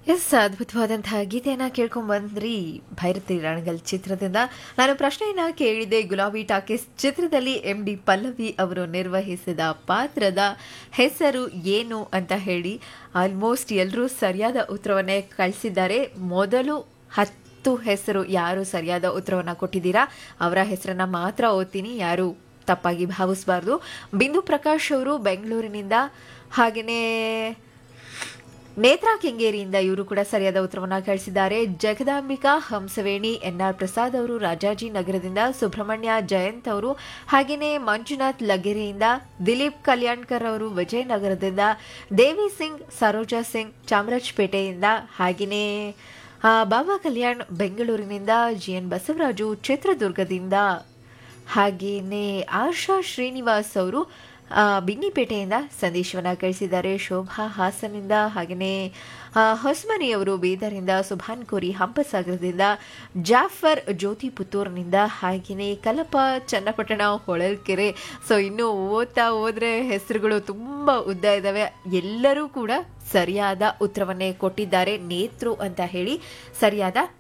S ಅದ್ಭುತವಾದಂತಹ ಗೀತೆಯನ್ನ ಕೇಳ್ಕೊಂಡ್ ಬಂದ್ರಿ ಭೈರತಿ ರಣಗಲ್ ಚಿತ್ರದಿಂದ ನಾನು ಪ್ರಶ್ನೆಯನ್ನ ಕೇಳಿದೆ ಗುಲಾಬಿ ಟಾಕೀಸ್ ಚಿತ್ರದಲ್ಲಿ ಎಂ ಡಿ ಪಲ್ಲವಿ ಅವರು ನಿರ್ವಹಿಸಿದ ಪಾತ್ರದ ಹೆಸರು ಏನು ಅಂತ ಹೇಳಿ ಆಲ್ಮೋಸ್ಟ್ ಎಲ್ಲರೂ ಸರಿಯಾದ ಉತ್ತರವನ್ನೇ ಕಳಿಸಿದ್ದಾರೆ ಮೊದಲು ಹತ್ತು ಹೆಸರು ಯಾರು ಸರಿಯಾದ ಉತ್ತರವನ್ನ ಕೊಟ್ಟಿದ್ದೀರಾ ಅವರ ಹೆಸರನ್ನ ಮಾತ್ರ ಓದ್ತೀನಿ ಯಾರು ತಪ್ಪಾಗಿ ಭಾವಿಸಬಾರ್ದು ಬಿಂದು ಪ್ರಕಾಶ್ ಅವರು ಬೆಂಗಳೂರಿನಿಂದ ಹಾಗೆಯೇ ನೇತ್ರಾ ಕೆಂಗೇರಿಯಿಂದ ಇವರು ಕೂಡ ಸರಿಯಾದ ಉತ್ತರವನ್ನ ಕಳಿಸಿದ್ದಾರೆ ಜಗದಾಂಬಿಕಾ ಹಂಸವೇಣಿ ಎನ್ಆರ್ ಪ್ರಸಾದ್ ಅವರು ರಾಜಾಜಿ ನಗರದಿಂದ ಸುಬ್ರಹ್ಮಣ್ಯ ಜಯಂತ್ ಅವರು ಹಾಗೆಯೇ ಮಂಜುನಾಥ್ ಲಗೇರಿಯಿಂದ ದಿಲೀಪ್ ಕಲ್ಯಾಣ್ಕರ್ ಅವರು ವಿಜಯನಗರದಿಂದ ದೇವಿ ಸಿಂಗ್ ಸರೋಜಾ ಸಿಂಗ್ ಚಾಮರಾಜಪೇಟೆಯಿಂದ ಹಾಗೆಯೇ ಆ, ಬಾಬಾ ಕಲ್ಯಾಣ್ ಬೆಂಗಳೂರಿನಿಂದ ಜಿ ಎನ್ ಬಸವರಾಜು ಚಿತ್ರದುರ್ಗದಿಂದ ಹಾಗೆಯೇ ಆಶಾ ಶ್ರೀನಿವಾಸ್ ಅವರು ಆ, ಬಿನ್ನಿಪೇಟೆಯಿಂದ ಸಂದೇಶವನ್ನ ಕಳಿಸಿದ್ದಾರೆ ಶೋಭಾ ಹಾಸನಿಂದ ಹಾಗೆಯೇ ಆ, ಹೊಸಮನಿ ಅವರು ಬೀದರಿಂದ ಸುಭಾನ್ ಕೋರಿ ಹಂಪಸಾಗರದಿಂದ ಜಾಫರ್ ಜ್ಯೋತಿ ಪುತ್ತೂರಿನಿಂದ ಹಾಗೆಯೇ ಕಲಪ ಚನ್ನಪಟ್ಟಣ ಹೊಳಲ್ಕೆರೆ ಸೊ ಇನ್ನು ಓದ್ತಾ ಹೋದ್ರೆ ಹೆಸರುಗಳು ತುಂಬ ಉದ್ದ ಇದ್ದಾವೆ ಎಲ್ಲರೂ ಕೂಡ ಸರಿಯಾದ ಉತ್ತರವನ್ನೇ ಕೊಟ್ಟಿದ್ದಾರೆ ನೇತ್ರು ಅಂತ ಹೇಳಿ ಸರಿಯಾದ